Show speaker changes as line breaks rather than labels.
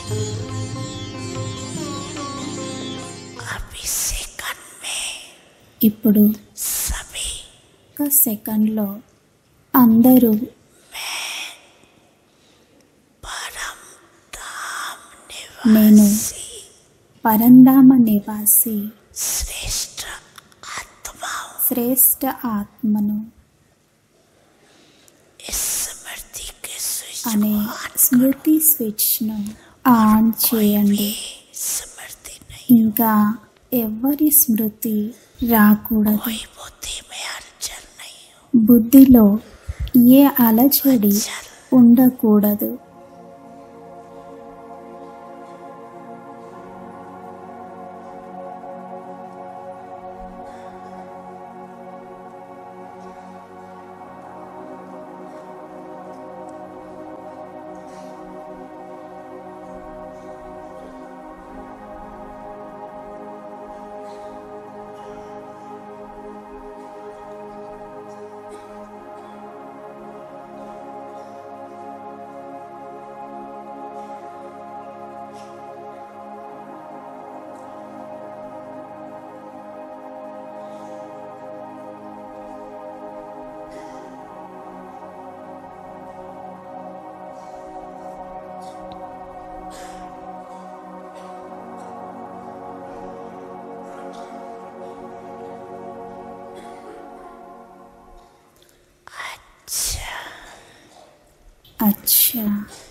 अभी सेकंड में
ఇప్పుడు
सभी
ఒక సెకండ్లో అందరూ
परम धाम
నేను
निवासी
పరంధామ నివాసి
श्रेष्ठ आत्माओं
శ్రేష్ఠ ఆత్మను
इस स्मृति के स्विच
అనే
को ऑन
స్మృతి స్విచ్ను ఆన్ చేయండి
स्मृति नहीं
ఇంకా ఎవరి స్మృతి రాకూడదు
कोई बुद्धि में हलचल नहीं हो
బుద్ధిలో ఏ అలచడి ఉండకూడదు
अच्छा
అచ్చా